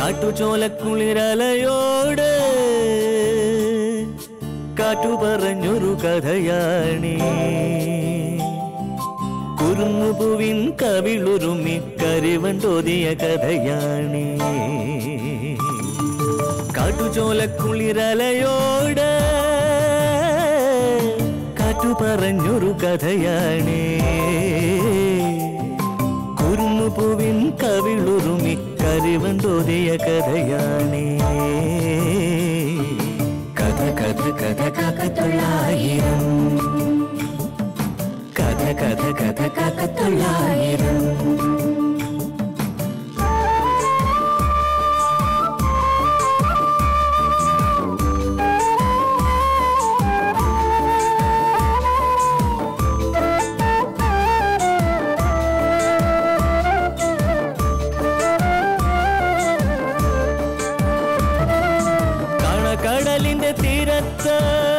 കാട്ടുചോലക്കുളിരലയോട് കാറ്റു പറഞ്ഞൊരു കഥയാണേ കുരുന്നുപൂവിൻ കവിളുരുമി കരിവൻ തോതിയ കഥയാണേ കാട്ടുചോലക്കുളിരലയോട് കാറ്റു പറഞ്ഞൊരു കഥയാണേ കുരുന്നുപൂവിൻ കവിളുരുമി കരിവൻ തോതിയ കഥയാണേ കഥ കഥ കഥ കാക്കത്തൊള്ളായിരം കഥ കഥ കഥ കാക്കത്തൊള്ളായിരം കടലിന്റെ തീരത്ത്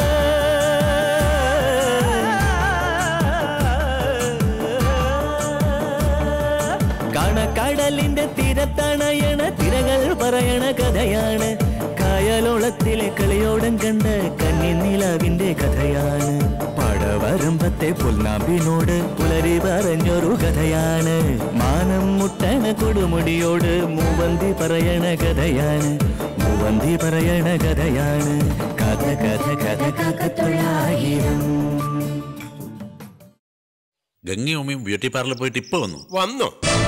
കടലിന്റെ തീരത്തണയണ തിരകൾ പറയണ കഥയാണ് കായലോളത്തിലെ കളിയോടം കണ്ട കന്നിനിലാവിന്റെ കഥയാണ് പടവരമ്പത്തെ പുൽനാമ്പിനോട് പുലരി പറഞ്ഞൊരു കഥയാണ് മാനം മുട്ടണ കൊടുമുടിയോട് മൂവന്തി പറയണ കഥയാണ് മൂവന്തി പറയണ കഥയാണ് കഥ കഥ കഥ കാക്കത്തൊള്ളായിരം ഗംഗയും ഉമ്മയും ബ്യൂട്ടി പാർലറിൽ പോയിട്ട് ഇപ്പൊ വന്നു വന്നോ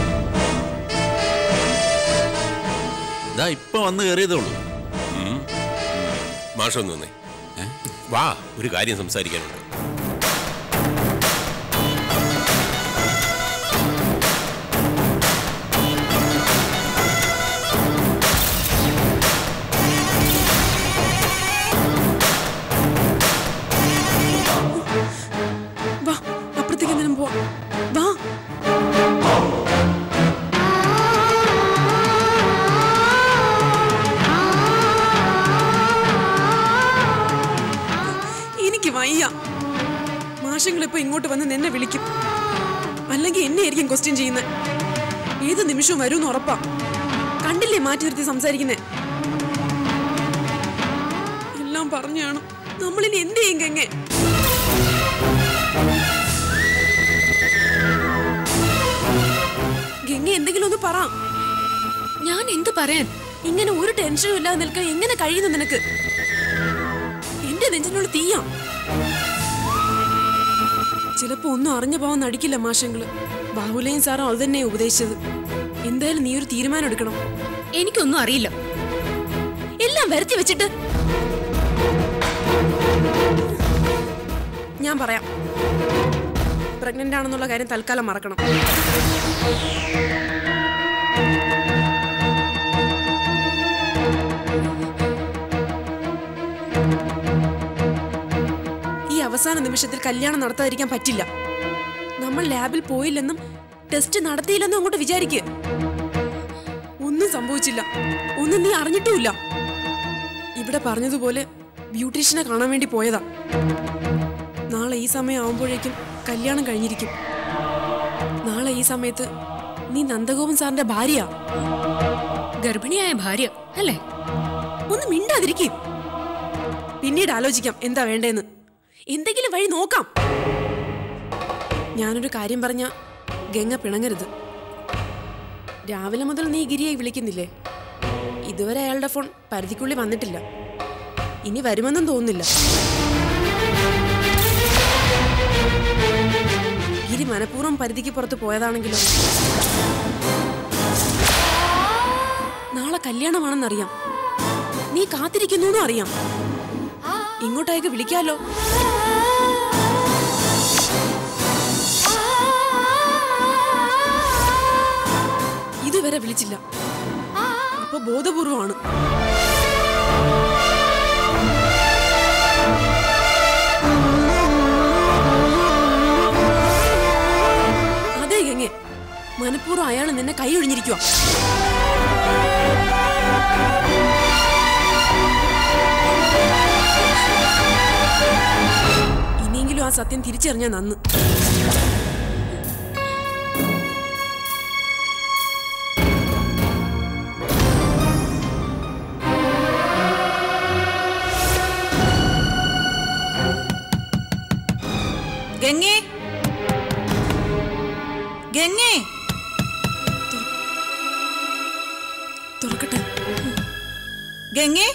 ഇതാ ഇപ്പൊ വന്ന് കയറിയതേ ഉള്ളൂ മാഷം നിന്നേ വാ ഒരു കാര്യം സംസാരിക്കാനുണ്ട് വാ അപ്പുറത്തേക്ക് എന്തിനും പോവാ വാ എനിക്ക് വയ്യ മാഷങ്ങളിപ്പോ ഇങ്ങോട്ട് വന്ന് നിന്നെ വിളിക്കും അല്ലെങ്കിൽ എന്നെ ആയിരിക്കും ക്വസ്റ്റ്യൻ ചെയ്യുന്നത് ഏത് നിമിഷവും വരുമെന്ന് ഉറപ്പാ കണ്ടില്ലേ മാറ്റി നിർത്തി സംസാരിക്കുന്നേ എല്ലാം പറഞ്ഞാണ് നമ്മളിനി എന്ത് ചെയ്യും ഗംഗേ ഗംഗ എന്തെങ്കിലും ഒന്ന് പറ ഞാൻ എന്ത് പറയാൻ ഇങ്ങനെ ഒരു ടെൻഷനും ഇല്ലാതെ നിൽക്കാൻ എങ്ങനെ കഴിയുന്നു നിനക്ക് എന്റെ നെഞ്ചിനുള്ള തീയാ ചിലപ്പോ ഒന്നും അറിഞ്ഞ പോവാൻ നടിക്കില്ല മാഷങ്ങള് ബാഹുലയും സാറും അത് തന്നെ ഉപദേശിച്ചത് എന്തായാലും നീ ഒരു തീരുമാനം എടുക്കണം എനിക്കൊന്നും അറിയില്ല എല്ലാം വരുത്തി വെച്ചിട്ട് ഞാൻ പറയാം പ്രഗ്നന്റ് ആണെന്നുള്ള കാര്യം തൽക്കാലം മറക്കണം ഈ അവസാന നിമിഷത്തിൽ കല്യാണം നടത്താതിരിക്കാൻ പറ്റില്ല നമ്മൾ ലാബിൽ പോയില്ലെന്നും ടെസ്റ്റ് നടത്തിയില്ലെന്നും അങ്ങോട്ട് വിചാരിക്കുക ഒന്നും സംഭവിച്ചില്ല ഒന്നും നീ അറിഞ്ഞിട്ടുമില്ല ഇവിടെ പറഞ്ഞതുപോലെ ബ്യൂട്ടീഷ്യനെ കാണാൻ വേണ്ടി പോയതാ നാളെ ഈ സമയം ആവുമ്പോഴേക്കും കല്യാണം കഴിഞ്ഞിരിക്കും നാളെ ഈ സമയത്ത് നീ നന്ദഗോപൻ സാറിന്റെ ഭാര്യയാ ഗർഭിണിയായ ഭാര്യ അല്ലേ ഒന്ന് മിണ്ടാതിരിക്കും പിന്നീട് ആലോചിക്കാം എന്താ വേണ്ടേന്ന് എന്തെങ്കിലും വഴി നോക്കാം ഞാനൊരു കാര്യം പറഞ്ഞ ഗംഗ പിണങ്ങരുത് രാവിലെ മുതൽ നീ ഗിരിയായി വിളിക്കുന്നില്ലേ ഇതുവരെ അയാളുടെ ഫോൺ പരിധിക്കുള്ളിൽ വന്നിട്ടില്ല ഇനി വരുമെന്നും തോന്നുന്നില്ല ഗിരി മനഃപൂർവ്വം പരിധിക്ക് പുറത്ത് പോയതാണെങ്കിലോ നാളെ കല്യാണമാണെന്നറിയാം നീ കാത്തിരിക്കുന്നു അറിയാം ഇങ്ങോട്ടേക്ക് വിളിക്കാലോ ഇതുവരെ വിളിച്ചില്ല അപ്പൊ ബോധപൂർവമാണ് അതെ ഗംഗെ മനഃപൂർവ്വം അയാൾ നിന്നെ കൈ ഒഴിഞ്ഞിരിക്കുക ഇനിയെങ്കിലും ആ സത്യം തിരിച്ചറിഞ്ഞാൽ നന്ന് തുറക്കട്ടെ ഗംഗേ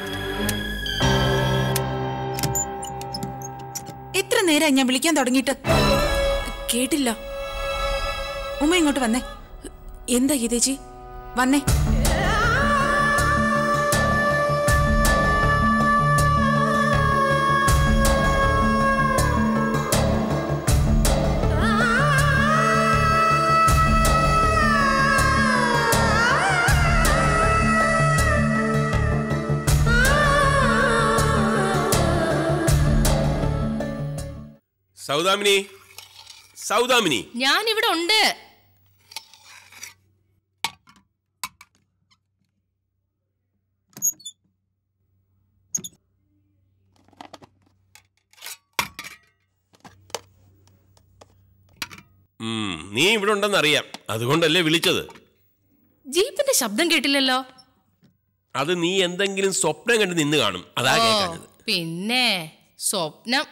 എത്ര നേരം ഞാൻ വിളിക്കാൻ തുടങ്ങിയിട്ട് കേട്ടില്ല ഉമ്മ ഇങ്ങോട്ട് വന്നേ എന്താ ഗീതേച്ചി വന്നേ സൗദാമിനി സൗദാമിനി ഞാൻ ഇവിടെ ഉണ്ട് ഉം, നീ ഇവിടെ ഉണ്ടെന്ന് അറിയാം അതുകൊണ്ടല്ലേ വിളിച്ചത് ജീപ്പിന്റെ ശബ്ദം കേട്ടില്ലല്ലോ അത് നീ എന്തെങ്കിലും സ്വപ്നം കണ്ട് നിന്ന് കാണും അതാ ഓ, കേൾക്കാഞ്ഞത് പിന്നെ സ്വപ്നം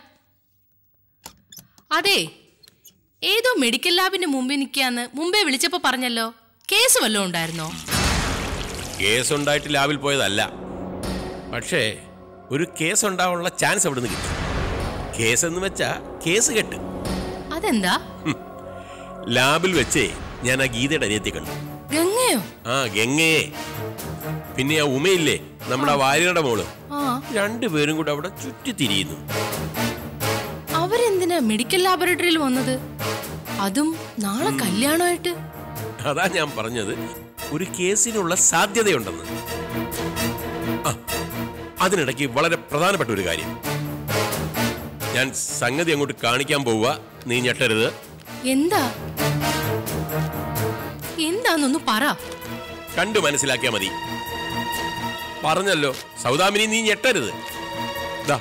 അതെ ഏതോ മെഡിക്കൽ ലാബിന്റെ മുമ്പിൽ നിൽക്കാന്ന് മുമ്പേ വിളിച്ചപ്പോ പറഞ്ഞല്ലോ കേസ് വല്ലതും ഉണ്ടായിരുന്നോ കേസ് ഉണ്ടായിട്ട് ലാബിൽ പോയതല്ല പക്ഷേ ഒരു കേസ് ഉണ്ടാവാനുള്ള ചാൻസ് അവിടെ നിന്ന് കിട്ടി കേസ് എന്ന് വെച്ചാ കേസ് കെട്ട് അതെന്താ ലാബിൽ വെച്ചേ ഞാൻ ആ ഗീതയുടെ അനിയത്തി കണ്ടു ഗംഗയോ ആ ഗംഗയെ പിന്നെ ആ ഉമയില്ലേ നമ്മുടെ വാര്യരുടെ മോള് ആ രണ്ടുപേരും കൂടെ അവിടെ ചുറ്റിത്തിരിയുന്നു അവരെന്തിനാ മെഡിക്കൽ ലാബോറട്ടറിയിൽ വന്നത് അതും നാളെ കല്യാണമായിട്ട് അതാ ഞാൻ പറഞ്ഞത് ഒരു കേസിനുള്ള സാധ്യതയുണ്ടെന്ന് ആ, അതിനിടയ്ക്ക് വളരെ പ്രധാനപ്പെട്ട ഒരു കാര്യം ഞാൻ സംഗതി അങ്ങോട്ട് കാണിക്കാൻ പോവുക നീ ഞെട്ടരുത് എന്താ എന്താന്നൊന്ന് പറ കണ്ടു മനസ്സിലാക്കിയാ മതി പറഞ്ഞല്ലോ സൗദാമിനി നീ ഞെട്ടരുത് ദാ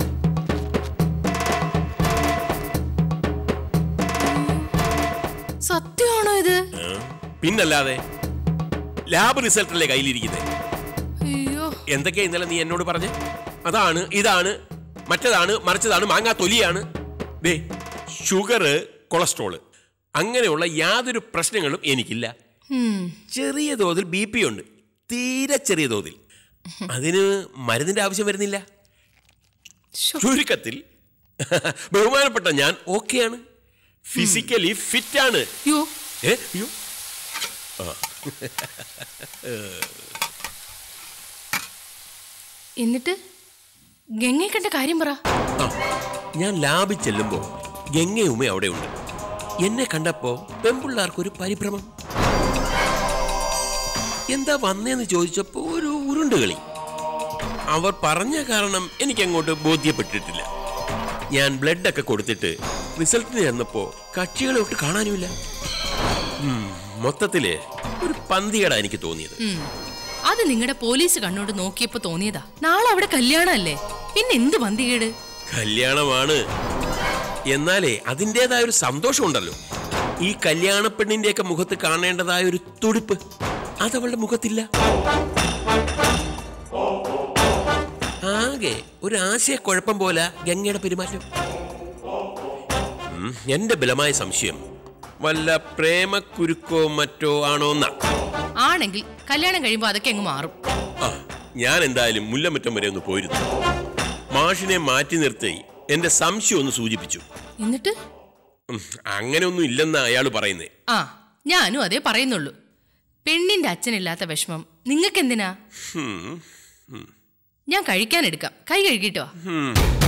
സത്യമാണോ ഇത് ആ, പിന്നല്ലാതെ ലാബ് റിസൾട്ടല്ലേ കയ്യിലിരിക്കുന്നത് അയ്യോ എന്തൊക്കെയാ ഇന്നലെ നീ എന്നോട് പറഞ്ഞേ അതാണ് ഇതാണ് മറ്റേതാണ് മറിച്ചതാണ് മാങ്ങാ തൊലിയാണ് ദേ ഷുഗർ കൊളസ്ട്രോള് അങ്ങനെയുള്ള യാതൊരു പ്രശ്നങ്ങളും എനിക്കില്ല ഉം. ചെറിയ തോതിൽ ബി പി ഉണ്ട് തീരെ ചെറിയ തോതിൽ അതിന് മരുന്നിന്റെ ആവശ്യം വരുന്നില്ല ശ്ശോ. ചുരുക്കത്തിൽ ബഹുമാനപ്പെട്ട ഞാൻ ഓക്കെയാണ് ഫിസിക്കലി ഫിറ്റ് ആണ് യോ ഏ അയ്യോ എന്നിട്ട് ഗംഗയെ കണ്ട കാര്യം പറ ആ, ഞാൻ ലാബിൽ ചെല്ലുമ്പോ ഗംഗയുമേ അവിടെ ഉണ്ട് എന്നെ കണ്ടപ്പോ പെമ്പിള്ളാർക്കൊരു പരിഭ്രമം എന്താ വന്നേന്ന് ചോദിച്ചപ്പോ ഒരു ഉരുണ്ട് കളി അവർ പറഞ്ഞ കാരണം എനിക്ക് അങ്ങോട്ട് ബോധ്യപ്പെട്ടിട്ടില്ല ഞാൻ ബ്ലഡ് ഒക്കെ കൊടുത്തിട്ട് റിസൾട്ടിന് ചെന്നപ്പോ കക്ഷികളെ ഒട്ട് കാണാനുമില്ല ഉം, മൊത്തത്തില് ഒരു പന്തികട എനിക്ക് തോന്നിയത് ഉം. അത് നിങ്ങളുടെ പോലീസ് കണ്ണോട് നോക്കിയപ്പോ തോന്നിയതാ നാളെ അവിടെ കല്യാണമല്ലേ പിന്നെ എന്ത് പന്തികേട് കല്യാണമാണ് എന്നാലേ അതിൻ്റെതായ ഒരു സന്തോഷമുണ്ടല്ലോ ഈ കല്യാണ പെണ്ണിന്റെയൊക്കെ മുഖത്ത് കാണേണ്ടതായ ഒരു തുടിപ്പ് അതവളുടെ മുഖത്തില്ല ആകെ ഒരു ആശയക്കുഴപ്പം പോലെ ഗംഗയുടെ പെരുമാറ്റം ഉം, എന്റെ ബലമായ സംശയം വല്ല പ്രേമക്കുരുക്കോ മറ്റോ ആണോന്നാ ആണെങ്കിൽ കല്യാണം കഴിയുമ്പോ അതൊക്കെ അങ്ങ് മാറും ആ ഞാൻ എന്തായാലും മുല്ലമുറ്റം വരെ ഒന്ന് പോയിരുന്നു മാഷിനെ മാറ്റി നിർത്തി എന്റെ സംശയം ഒന്ന് സൂചിപ്പിച്ചു എന്നിട്ട് ഉം, അങ്ങനെയൊന്നും ഇല്ലെന്നാ അയാൾ പറയുന്നേ ആ ഞാനും അതേ പറയുന്നുള്ളൂ പെണ്ണിന്റെ അച്ഛനില്ലാത്ത വിഷമം നിങ്ങൾക്കെന്തിനാ ഹും, ഞാൻ കഴിക്കാൻ എടുക്കാം കൈ കഴുകിട്ടോ ഹും.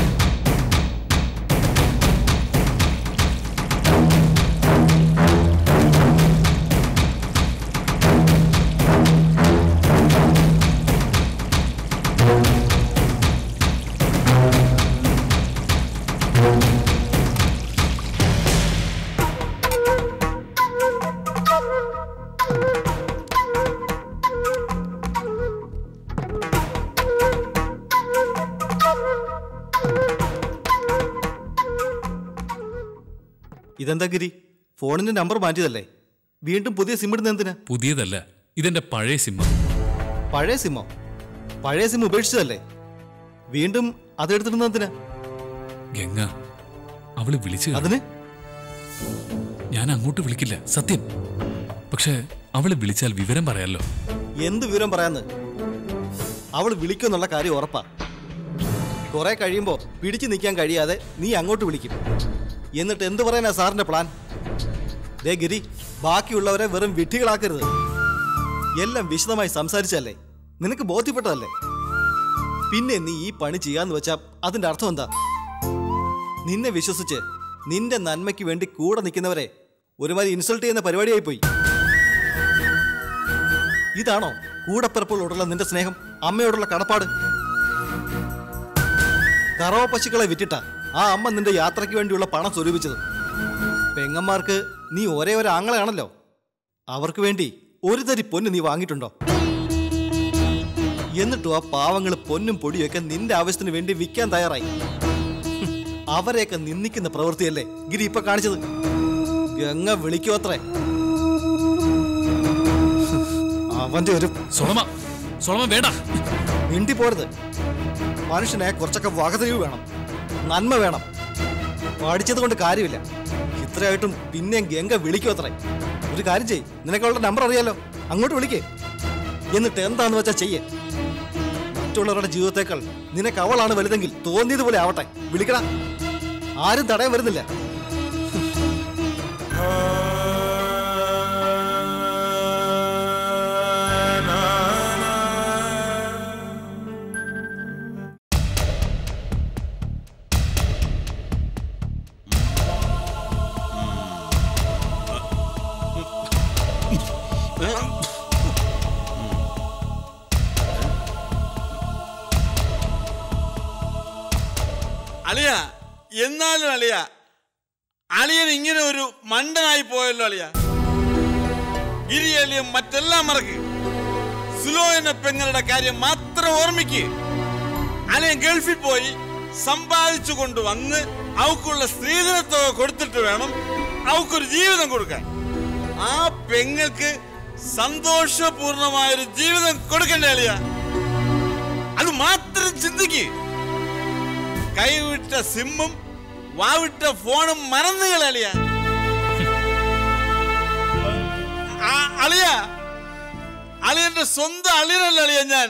ഇതെന്താ ഗിരി ഫോണിന്റെ നമ്പർ മാറ്റിയതല്ലേ വീണ്ടും പുതിയ സിം ഇടുന്ന എന്തിനാ പുതിയതല്ല ഇതെന്റെ പഴയ സിമ്മ പഴയ സിമ്മോ പഴയ സിം ഉപേക്ഷിച്ചതല്ലേ വീണ്ടും അതെടുത്തിടുന്ന എന്തിനാ ഗംഗ അവള് വിളിച്ചു കാണും. അതിന് ഞാൻ അങ്ങോട്ട് വിളിക്കില്ല സത്യം പക്ഷെ അവള് വിളിച്ചാൽ വിവരം പറയാലോ എന്ത് വിവരം പറയാന്ന് അവൾ വിളിക്കുന്നുള്ള കാര്യം ഉറപ്പാ കുറെ കഴിയുമ്പോ പിടിച്ചു നിൽക്കാൻ കഴിയാതെ നീ അങ്ങോട്ട് വിളിക്കും എന്നിട്ട് എന്ത് പറയാനാ സാറിന്റെ പ്ലാൻ ദേ ഗിരി ബാക്കിയുള്ളവരെ വെറും വിഡ്ഢികളാക്കരുത് എല്ലാം വിശദമായി സംസാരിച്ചല്ലേ നിനക്ക് ബോധ്യപ്പെട്ടതല്ലേ പിന്നെ നീ ഈ പണി ചെയ്യാന്ന് വെച്ചാ അതിന്റെ അർത്ഥം എന്താ നിന്നെ വിശ്വസിച്ച് നിന്റെ നന്മയ്ക്ക് വേണ്ടി കൂടെ നിൽക്കുന്നവരെ ഒരുമാതിരി ഇൻസൾട്ട് ചെയ്യുന്ന പരിപാടിയായി പോയി ഇതാണോ കൂടപ്പിറപ്പുകളോടുള്ള നിന്റെ സ്നേഹം അമ്മയോടുള്ള കടപ്പാട് കറവ പശുക്കളെ വിറ്റിട്ട ആ അമ്മ നിന്റെ യാത്രയ്ക്ക് വേണ്ടിയുള്ള പണം സ്വരൂപിച്ചത് പെങ്ങന്മാർക്ക് നീ ഒരേ ഒരു ആങ്ങളെയാണല്ലോ അവർക്ക് വേണ്ടി ഒരു തരി പൊന്ന് നീ വാങ്ങിയിട്ടുണ്ടോ എന്നിട്ടും ആ പാവങ്ങൾ പൊന്നും പൊടിയൊക്കെ നിന്റെ ആവശ്യത്തിന് വേണ്ടി വിൽക്കാൻ തയ്യാറായി ഹും, അവരെയൊക്കെ നിന്ദിക്കുന്ന പ്രവൃത്തിയല്ലേ ഗിരി ഇപ്പൊ കാണിച്ചത് ഗംഗ വിളിക്കോ അത്രേ അവന്റെ ഒരു സോളമ സോളമ വേണ്ട മിണ്ടി പോരുത് മനുഷ്യനെ കുറച്ചൊക്കെ വകതിരിവ് വേണം നന്മ വേണം പഠിച്ചത് കൊണ്ട് കാര്യമില്ല ഇത്രയായിട്ടും പിന്നെയും ഗംഗ വിളിക്കും അത്രേ ഒരു കാര്യം ചെയ് നിനക്ക് അവളുടെ നമ്പർ അറിയാലോ അങ്ങോട്ട് വിളിക്കേ എന്നിട്ട് എന്താന്ന് വെച്ചാ ചെയ്യേ മറ്റുള്ളവരുടെ ജീവിതത്തേക്കാൾ നിനക്ക് അവളാണ് വലുതെങ്കിൽ തോന്നിയതുപോലെ ആവട്ടെ വിളിക്കടാ ആരും തടയാൻ വരുന്നില്ല അളിയ എന്നാലും അളിയ അളിയൻ ഇങ്ങനെ ഒരു മണ്ടനായി പോയല്ലോ അളിയ ഗിരിയലിയും മറ്റെല്ലാം മറക്ക് സുലോയന പെങ്ങളുടെ കാര്യം മാത്രം ഓർമ്മിക്ക് അളിയൻ ഗൾഫിൽ പോയി സമ്പാദിച്ചു കൊണ്ടുവന്ന് അവക്കുള്ള സ്ത്രീധനത്തുക കൊടുത്തിട്ട് വേണം അവക്കൊരു ജീവിതം കൊടുക്കാൻ ആ പെങ്ങൾക്ക് സന്തോഷപൂർണമായൊരു ജീവിതം കൊടുക്കണ്ടേ അളിയ അത് മാത്രം ചിന്തിക്ക് കൈവിട്ട സിമ്മും വാവിട്ട ഫോണും മറന്നു അളിയ അളിയ അളിയന്റെ സ്വന്തം അളിയനല്ല അളിയ ഞാൻ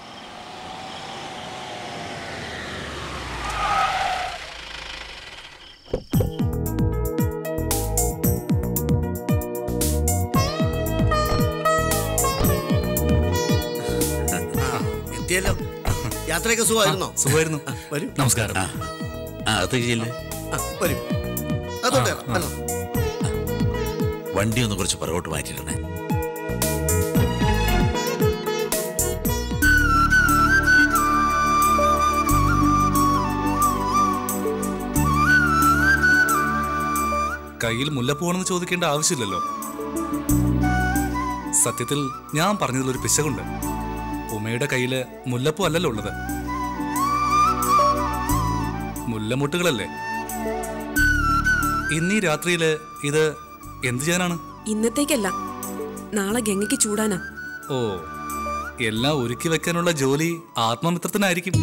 എത്തിയല്ലോ യാത്രയൊക്കെ സുഖമായിരുന്നോ സുഖമായിരുന്നു വരൂ നമസ്കാരം ആ അത് ചെയ്യില്ലേ ആ, വരൂ അതോട്ടെ വന്നോ. വണ്ടി ഒന്ന് കുറച്ച് പുറകോട്ട് മാറ്റിയിടണേ കയ്യിൽ മുല്ലപ്പൂ ആണെന്ന് ചോദിക്കേണ്ട ആവശ്യമില്ലല്ലോ സത്യത്തിൽ ഞാൻ പറഞ്ഞതിൽ ഒരു പിശകുണ്ട് ഉമയുടെ കയ്യില് മുല്ലപ്പൂ അല്ലല്ലോ ഉള്ളത് മുല്ലമുട്ടുകളല്ലേ ഇന്നീ രാത്രിയില് ഇത് എന്തു ചെയ്യാനാണ് ഇന്നത്തേക്കല്ല നാളെ ഗംഗയ്ക്ക് ചൂടാനാ ഓ എല്ലാം ഒരുക്കി വെക്കാനുള്ള ജോലി ആത്മമിത്രത്തിനായിരിക്കും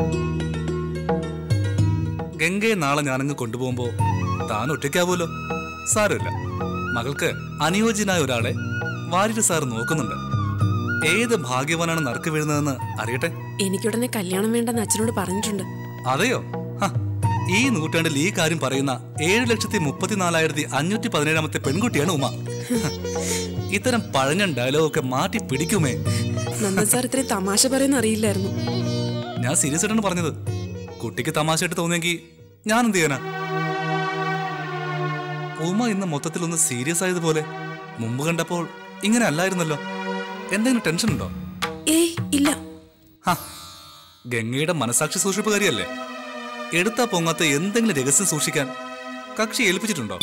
ഗംഗയെ നാളെ ഞാനങ്ങ് കൊണ്ടുപോകുമ്പോ താൻ ഒറ്റയ്ക്കാവൂലോ സാരമില്ല മകൾക്ക് അനുയോജ്യനായ ഒരാളെ വാര്യര് സാർ നോക്കുന്നുണ്ട് ഏത് ഭാഗ്യവാനാണ് നറുക്ക് വീഴുന്നതെന്ന് അറിയട്ടെ എനിക്കുടനെ കല്യാണം വേണ്ടെന്ന് അച്ഛനോട് പറഞ്ഞിട്ടുണ്ട് അതെയോ ഹ, ഈ നൂറ്റാണ്ടിൽ ഈ കാര്യം പറയുന്ന ഏഴ് ലക്ഷത്തി മുപ്പത്തിനാലായിരത്തി അഞ്ഞൂറ്റി പതിനേഴാമത്തെ പെൺകുട്ടിയാണ് ഉമ ഹ, ഇത്തരം പഴഞ്ഞ ഡയലോഗൊക്കെ മാറ്റി പിടിക്കുമേ നന്ദൻ സാർ ഇത്രയും തമാശ പറയുന്ന അറിയില്ലായിരുന്നു ഞാൻ സീരിയസ് ആയിട്ടാണ് പറഞ്ഞത് കുട്ടിക്ക് തമാശയായിട്ട് തോന്നിയെങ്കിൽ ഞാൻ എന്ത് ചെയ്യാനാ ഉമ ഇന്ന് മൊത്തത്തിൽ ഒന്ന് സീരിയസ് ആയതുപോലെ മുമ്പ് കണ്ടപ്പോൾ ഇങ്ങനെ അല്ലായിരുന്നല്ലോ എന്തെങ്കിലും ടെൻഷൻ ഉണ്ടോ ഏയ് ഇല്ല ഹ, ഗംഗയുടെ മനസാക്ഷി സൂക്ഷിപ്പുകാരിയല്ലേ എടുത്താ പൊങ്ങാത്ത എന്തെങ്കിലും രഹസ്യം സൂക്ഷിക്കാൻ കക്ഷി ഏൽപ്പിച്ചിട്ടുണ്ടോ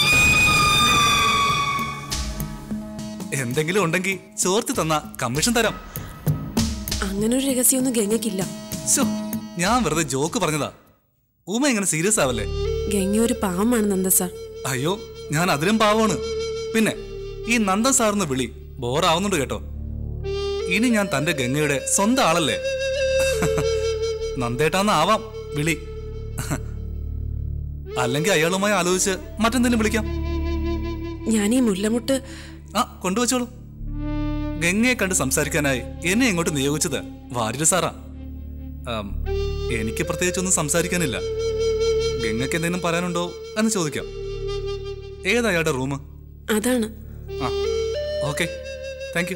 എന്തെങ്കിലും ഉണ്ടെങ്കിൽ ചോർത്തി തന്ന കമ്മീഷൻ തരാം അങ്ങനെ ഒരു രഹസ്യമൊന്നും ഗംഗയ്ക്കില്ല ശോ, ഞാൻ വെറുതെ ജോക്ക് പറഞ്ഞതാ ഉമ ഇങ്ങനെ സീരിയസ് ആവല്ലേ ഗംഗ ഒരു പാവമാണ് നന്ദ സാർ അയ്യോ ഞാൻ അതിലും പാവമാണ് പിന്നെ ഈ നന്ദൻ സാറിന് വിളി ബോറാവുന്നുണ്ട് കേട്ടോ ഇനി ഞാൻ തന്റെ ഗംഗയുടെ സ്വന്തം ആളല്ലേ നന്ദേട്ടാന്ന് ആവാം വിളി അല്ലെങ്കിൽ അയാളുമായി ആലോചിച്ച് മറ്റെന്തെങ്കിലും വിളിക്കാം ഞാൻ ഈ മുല്ലമുട്ട് ആ കൊണ്ടുവച്ചോളൂ ഗംഗയെ കണ്ട് സംസാരിക്കാനായി എന്നെ ഇങ്ങോട്ട് നിയോഗിച്ചത് വാര്യര് സാറാ ആം, എനിക്ക് പ്രത്യേകിച്ചൊന്നും സംസാരിക്കാനില്ല ഗംഗയ്ക്ക് എന്തെങ്കിലും പറയാനുണ്ടോ എന്ന് ചോദിക്കാം ഏതാ അയാളുടെ റൂം അതാണ് ആ ഓക്കെ താങ്ക് യു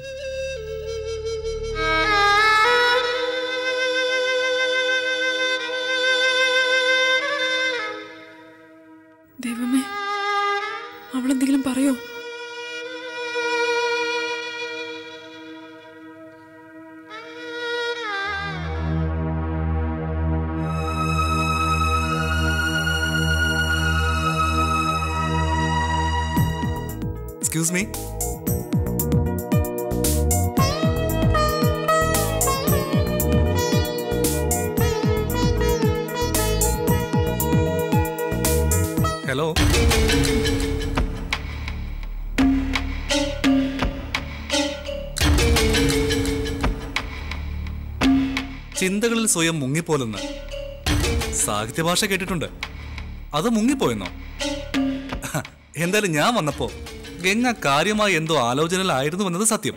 ദൈവമേ അവളെന്തെങ്കിലും പറയോ എക്സ്ക്യൂസ് മീ ഹലോ ചിന്തകളിൽ സ്വയം മുങ്ങിപ്പോലെന്ന് സാഹിത്യഭാഷ കേട്ടിട്ടുണ്ട് അത് മുങ്ങിപ്പോയെന്നോ എന്തായാലും ഞാൻ വന്നപ്പോ ഗംഗ കാര്യമായി എന്തോ ആലോചനയിലായിരുന്നു എന്നത് സത്യം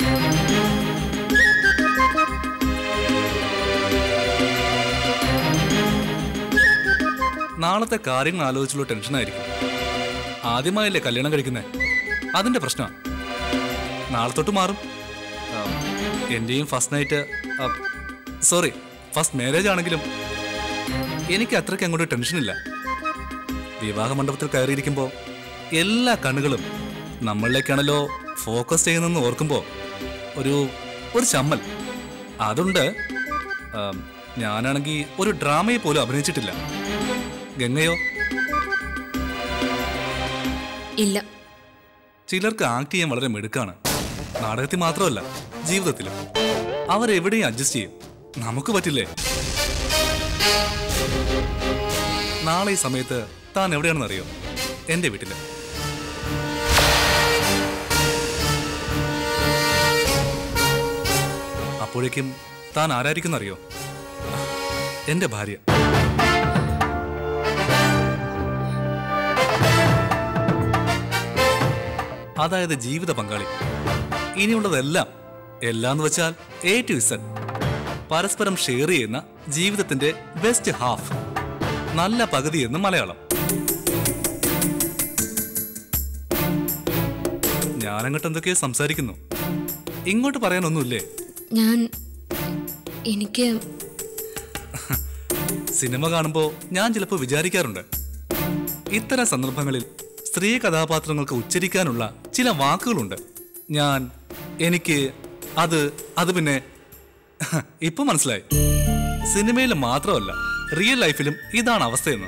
നാളത്തെ കാര്യങ്ങൾ ആലോചിച്ചുള്ള ടെൻഷനായിരിക്കും ആദ്യമായല്ലേ കല്യാണം കഴിക്കുന്നേ അതിന്റെ പ്രശ്നമാണ് നാളെ തൊട്ട് മാറും ആ, എന്റെയും first night sorry first marriage ആണെങ്കിലും എനിക്ക് അത്രയ്ക്ക് അങ്ങോട്ട് ടെൻഷനില്ല വിവാഹ മണ്ഡപത്തിൽ കയറിയിരിക്കുമ്പോൾ എല്ലാ കണ്ണുകളും നമ്മളിലേക്കാണല്ലോ ഫോക്കസ് ചെയ്യുന്നെന്ന് ഓർക്കുമ്പോൾ ഒരു ഒരു ചമ്മൽ അതുണ്ട് ആം, ഞാനാണെങ്കിൽ ഒരു ഡ്രാമയെ പോലും അഭിനയിച്ചിട്ടില്ല ഗംഗയോ ഇല്ല ചിലർക്ക് ആക്ട് ചെയ്യാൻ വളരെ മിടുക്കാണ് നാടകത്തിൽ മാത്രമല്ല ജീവിതത്തിലും അവരെവിടെയും അഡ്ജസ്റ്റ് ചെയ്യും നമുക്ക് പറ്റില്ലേ നാളെ ഈ സമയത്ത് താൻ എവിടെയാണെന്ന് അറിയോ എന്റെ വീട്ടില് അപ്പോഴേക്കും താൻ ആരായിരിക്കും അറിയോ എന്റെ ഭാര്യ അതായത് ജീവിത പങ്കാളി ഇനിയുള്ളതെല്ലാം എല്ലാം എന്ന് വെച്ചാൽ എ ടു ഇസഡ് പരസ്പരം ഷെയർ ചെയ്യുന്ന ജീവിതത്തിന്റെ ബെസ്റ്റ് ഹാഫ് നല്ല പകുതി എന്ന് മലയാളം ഞാനങ്ങോട്ട് എന്തൊക്കെയോ സംസാരിക്കുന്നു ഇങ്ങോട്ട് പറയാനൊന്നുമില്ലേ ഞാൻ എനിക്ക് സിനിമ കാണുമ്പോൾ ഞാൻ ചിലപ്പോൾ വിചാരിക്കാറുണ്ട് ഇത്തരം സന്ദർഭങ്ങളിൽ സ്ത്രീ കഥാപാത്രങ്ങൾക്ക് ഉച്ചരിക്കാനുള്ള ചില വാക്കുകളുണ്ട് ഞാൻ എനിക്ക് അത് അത് പിന്നെ ഇപ്പൊ മനസ്സിലായി സിനിമയിൽ മാത്രമല്ല റിയൽ ലൈഫിലും ഇതാണ് അവസ്ഥയെന്ന്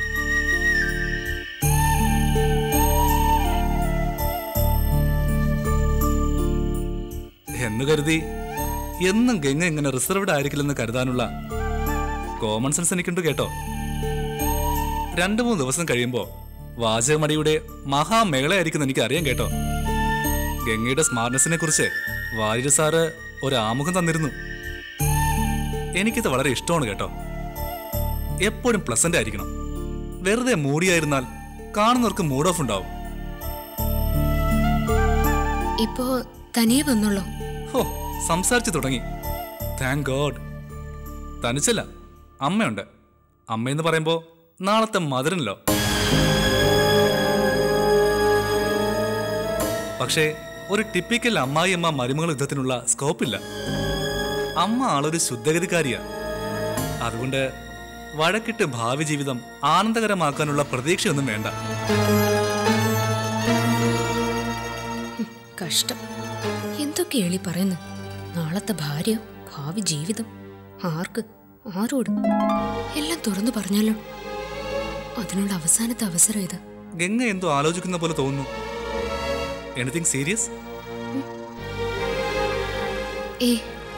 എന്ന് കരുതി എന്നും ഗംഗ ഇങ്ങനെ റിസർവ്ഡ് ആയിരിക്കില്ലെന്ന് കരുതാനുള്ള കോമൺ സെൻസ് എനിക്കുണ്ട് കേട്ടോ രണ്ടു മൂന്ന് ദിവസം കഴിയുമ്പോ വാചകമടിയുടെ മഹാമേളയായിരിക്കും എനിക്ക് അറിയാൻ കേട്ടോ ഗംഗയുടെ സ്മാർട്ട്നെസ്സിനെ കുറിച്ച് വാര്യർ സാറ് ഒരു ആമുഖം തന്നിരുന്നു എനിക്കിത് വളരെ ഇഷ്ടമാണ് കേട്ടോ എപ്പോഴും പ്ലസന്റ് ആയിരിക്കണം വെറുതെ മൂടിയായിരുന്നാൽ കാണുന്നവർക്ക് മൂഡ് ഓഫ് ഉണ്ടാവും ഇപ്പോ തനിയെ വന്നുള്ളൂ ഹോ സംസാരിച്ചു തുടങ്ങി താങ്ക് ഗോഡ് തനിച്ചല്ല അമ്മയുണ്ട് അമ്മയെന്ന് പറയുമ്പോ നാളത്തെ മധുരനല്ലോ പക്ഷേ ഒരു ടിപ്പിക്കൽ അമ്മായിയമ്മ മരുമകൾ യുദ്ധത്തിനുള്ള സ്കോപ്പില്ല അമ്മ ആളൊരു ശുദ്ധഗതിക്കാരിയാ അതുകൊണ്ട് വഴക്കിട്ട് ഭാവി ജീവിതം ആനന്ദകരമാക്കാനുള്ള പ്രതീക്ഷയൊന്നും വേണ്ട കഷ്ടം എന്തൊക്കെ എളി പറയുന്നു നാളത്തെ ഭാര്യ ഭാവി ജീവിതം ആർക്ക് ആരോട് എല്ലാം തുറന്നു പറഞ്ഞാലോ അതിനുള്ള അവസാനത്തെ അവസരം ഇത് ഗംഗ എന്തോ ആലോചിക്കുന്ന പോലെ തോന്നുന്നു എനിത്തിങ് സീരിയസ് ഏ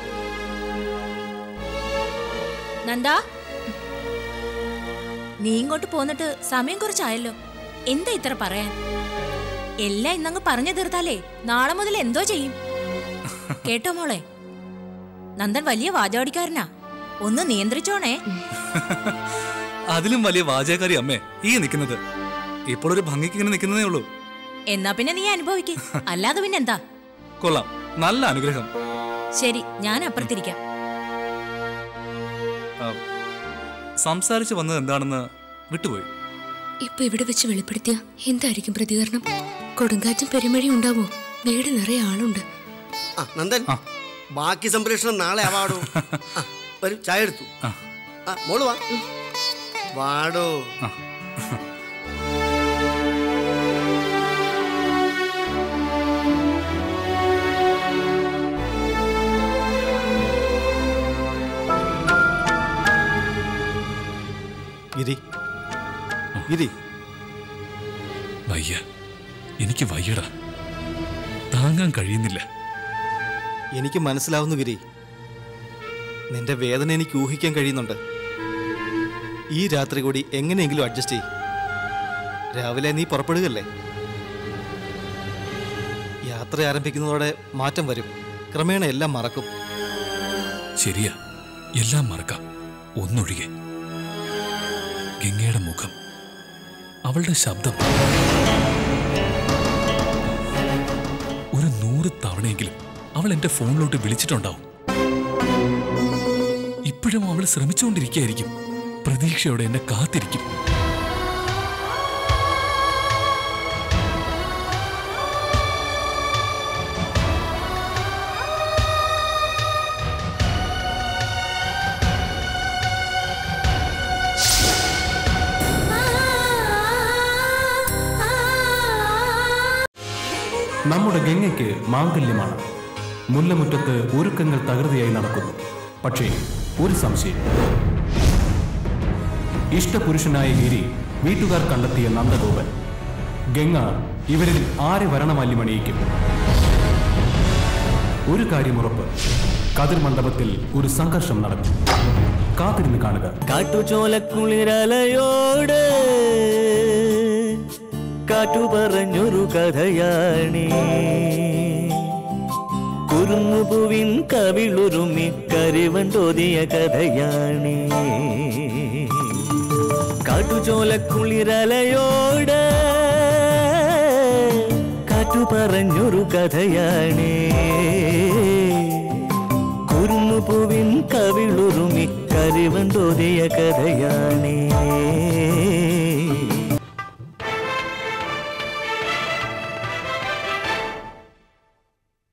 നന്ദാ നീ ഇങ്ങോട്ട് പോന്നിട്ട് സമയം കുറച്ചായല്ലോ എന്താ ഇത്ര പറയാൻ എല്ലാം ഇന്നങ്ങ് പറഞ്ഞു തീർത്താലേ നാളെ മുതൽ എന്തോ ചെയ്യും കേട്ടോ മോളെ നന്ദൻ വലിയ വാചാടിക്കാരനാ ഒന്ന് നിയന്ത്രിച്ചോണേ അതിലും വലിയ വാചകക്കാരി അമ്മേ ഈ നിൽക്കുന്നത് ഇപ്പോൾ ഒരു ഭംഗിക്ക് ഇങ്ങനെ നിൽക്കുന്നതേ ഉള്ളൂ എന്നാ പിന്നെ നീ അനുഭവിക്ക് അല്ലാതെ പിന്നെന്താ കൊള്ളാം നല്ല അനുഗ്രഹം ശരി ഞാൻ അപ്പുറത്തിരിക്കാം ആ, സംസാരിച്ചു വന്നത് എന്താണെന്ന് വിട്ടുപോയി ഇപ്പൊ ഇവിടെ വെച്ച് വെളിപ്പെടുത്തിയ എന്തായിരിക്കും പ്രതികരണം കൊടുങ്കാറ്റും പെരുമഴയും ഉണ്ടാവോ വീട് നിറയെ ആളുണ്ട് ആ നന്ദൻ ബാക്കി സംപ്രേഷണം നാളെ ആവാടോ ആ, വരൂ ചായ എടുത്തു ആ മോള് വാ വാടോ ഗിരി ഗിരി വയ്യ എനിക്ക് വയ്യടാ താങ്ങാൻ കഴിയുന്നില്ല എനിക്ക് മനസ്സിലാവുന്നു ഗിരി നിന്റെ വേദന എനിക്ക് ഊഹിക്കാൻ കഴിയുന്നുണ്ട് ഈ രാത്രി കൂടി എങ്ങനെയെങ്കിലും അഡ്ജസ്റ്റ് ചെയ്യും രാവിലെ നീ പുറപ്പെടുകയല്ലേ യാത്ര ആരംഭിക്കുന്നതോടെ മാറ്റം വരും ക്രമേണ എല്ലാം മറക്കും ശരിയാ എല്ലാം മറക്കാം ഒന്നൊഴികെ ഗംഗയുടെ മുഖം അവളുടെ ശബ്ദം ഒരു നൂറ് തവണയെങ്കിലും അവൾ എന്റെ ഫോണിലോട്ട് വിളിച്ചിട്ടുണ്ടാവും ഇപ്പോഴും അവൾ ശ്രമിച്ചുകൊണ്ടിരിക്കുകയായിരിക്കും പ്രതീക്ഷയോടെ എന്നെ കാത്തിരിക്കും നമ്മുടെ ഗംഗയ്ക്ക് മാംഗല്യമാണ് മുല്ലമുറ്റത്ത് ഒരുക്കങ്ങൾ തകൃതിയായി നടക്കുന്നു പക്ഷേ ഒരു സംശയം ഇഷ്ടപുരുഷനായ ഗിരി വീട്ടുകാർ കണ്ടെത്തിയ നന്ദഗോപൻ ഗംഗ ഇവരിൽ ആരെ വരണമല്യമണിയിക്കും ഒരു കാര്യം ഉറപ്പ് കതിർ മണ്ഡപത്തിൽ ഒരു സംഘർഷം നടക്കും കാത്തിരുന്ന് കാണുക കാട്ടുചോലക്കുളിരലയോട് കാറ്റു പറഞ്ഞൊരു കഥയാണേ കുരുങ്ങുപൂവിൻ കവിളുരുമി കരിവൻ തോതിയ കഥയാണേ കാട്ടുചോലക്കുളിരലയോട് കാറ്റു പറഞ്ഞൊരു കഥയാണേ കുരുന്നുപൂവിൻ കവിളുരുമി കരിവൻ തോതിയ കഥയാണേ